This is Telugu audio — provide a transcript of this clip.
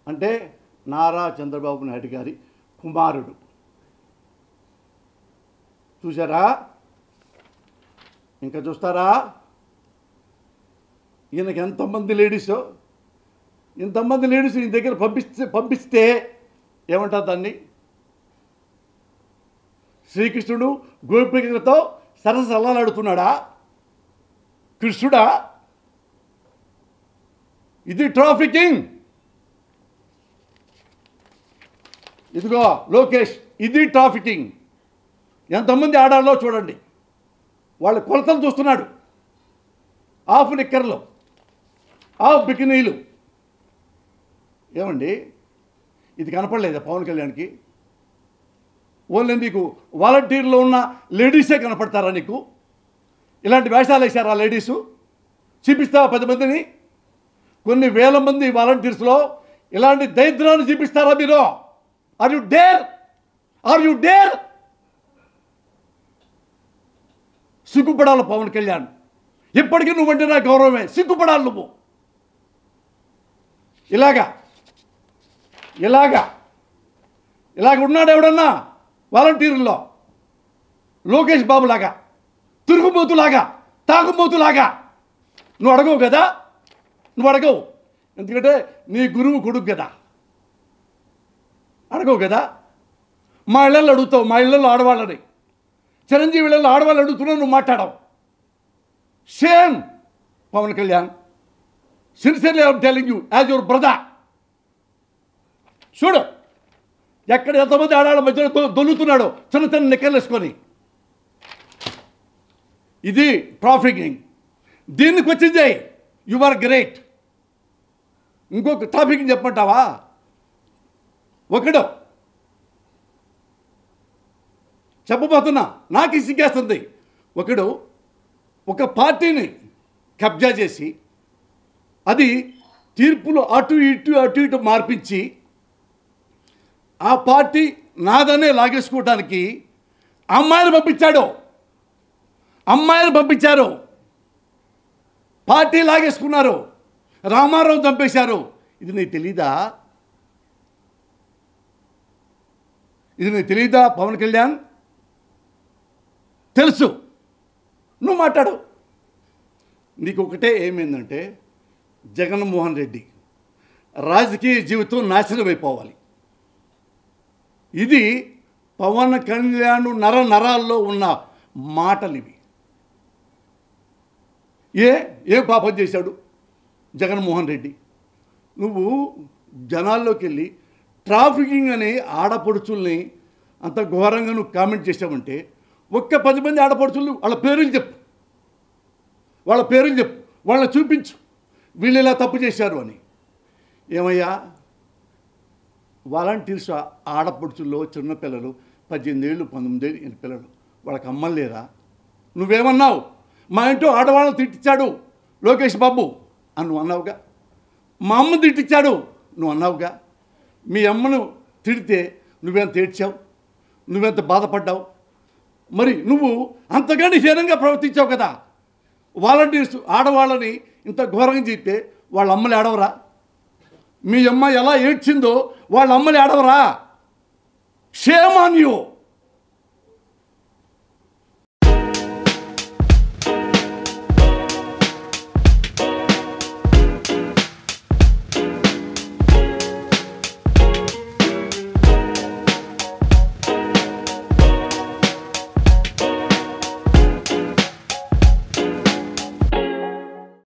అంటే నారా చంద్రబాబు నాయుడు గారి కుమారుడు చూసారా ఇంకా చూస్తారా ఈయనకి ఎంతమంది లేడీసో ఇంతమంది లేడీస్ ఈ దగ్గర పంపిస్తే పంపిస్తే ఏమంటారు దాన్ని శ్రీకృష్ణుడు గోపికలతో సరస అల్లాడుతున్నాడా కృష్ణుడా ఇది ట్రాఫికింగ్ ఇదిగో లోకేష్ ఇది ట్రాఫికింగ్ ఎంతమంది ఆడాలో చూడండి వాళ్ళ కొలతలు చూస్తున్నాడు హాఫ్ నిక్కర్లు హాఫ్ బికినీలు ఏమండి ఇది కనపడలేదా పవన్ కళ్యాణ్కి ఓన్లీ నీకు వాలంటీర్లో ఉన్న లేడీసే కనపడతారా నీకు ఇలాంటి వేషాలు వేశారా లేడీసు చూపిస్తావా పది మందిని కొన్ని వేల మంది వాలంటీర్స్లో ఇలాంటి దరిద్రాన్ని చూపిస్తారా మీరు are you dare are you dare సిగ్గుపడాలి పవన్ కళ్యాణ్ ఇప్పటికీ నువ్వంటే నా గౌరవమే సిగ్గుపడాలి నువ్వు ఇలాగా ఇలాగా ఇలాగ ఉన్నాడు ఎవడన్నా వాలంటీర్లో లోకేష్ బాబులాగా తిరుగుబోతులాగా తాగుబోతులాగా నువ్వు అడగవు కదా నువ్వు అడగవు ఎందుకంటే నీ గురువు కొడుకు కదా అడగవు కదా మా ఇళ్ళల్లో అడుగుతావు మా ఇళ్ళల్లో ఆడవాళ్ళని చిరంజీవి ఇళ్ళల్లో ఆడవాళ్ళు అడుగుతున్నావు నువ్వు మాట్లాడవు same Pavan Kalyan sincerely I'm telling you as your brother చూడు ఎక్కడ ఎంతమంది ఆడాళ్ళ మధ్యలో దొ- దొల్లుతున్నాడో చిన్న చిన్న నిక్కర్లు వేసుకొని ఇది ట్రాఫికింగ్ దీనికి వచ్చింది యు ఆర్ గ్రేట్ ఇంకొక ట్రాఫికింగ్ చెప్పమంటావా ఒకడు చెప్పబోతున్నా నాకు సిగ్గేస్తుంది ఒకడు ఒక పార్టీని కబ్జా చేసి అది తీర్పులు అటు ఇటు అటు ఇటు మార్పించి ఆ పార్టీ నాదనే లాగేసుకోవడానికి అమ్మాయిని పంపించాడు అమ్మాయిని పంపించారు పార్టీ లాగేసుకున్నారు రామారావు చంపేశారు ఇది నీకు తెలీదా ఇది నీకు తెలీదా పవన్ కళ్యాణ్ తెలుసు నువ్వు మాట్లాడు నీకు ఒకటే ఏమైందంటే జగన్మోహన్ రెడ్డి రాజకీయ జీవితం నాశనం అయిపోవాలి ఇది పవన్ కళ్యాణ్ నర నరాల్లో ఉన్న మాటలు ఇవి ఏ ఏ పాపం చేశాడు జగన్మోహన్ రెడ్డి నువ్వు జనాల్లోకి వెళ్ళి ట్రాఫికింగ్ అనే ఆడపడుచుల్ని అంత ఘోరంగా నువ్వు కామెంట్ చేసావంటే ఒక్క పది మంది ఆడపడుచులు వాళ్ళ పేర్లు చెప్పు వాళ్ళ పేర్లు చెప్పు వాళ్ళని చూపించు వీళ్ళు ఇలా తప్పు చేశారు అని ఏమయ్యా వాలంటీర్స్ ఆడపడుచుల్లో చిన్నపిల్లలు పద్దెనిమిది ఏళ్ళు పంతొమ్మిది ఏళ్ళు పిల్లలు వాళ్ళకి అమ్మలు లేరా నువ్వేమన్నావు మా ఇంట్లో ఆడవాళ్ళని తిట్టించాడు లోకేష్ బాబు అని నువ్వు అన్నావుగా మా అమ్మ తిట్టించాడు నువ్వు అన్నావుగా మీ అమ్మను తిడితే నువ్వెంత ఏడ్చావు నువ్వెంత బాధపడ్డావు మరి నువ్వు అంతకంటే హీనంగా ప్రవర్తించావు కదా వాలంటీర్స్ ఆడవాళ్ళని ఇంత ఘోరంగా చెప్తే వాళ్ళ అమ్మలు ఏడవరా మీ అమ్మ ఎలా ఏడ్చిందో వాళ్ళ అమ్మలు ఏడవరా షేమ్ ఆన్ యూ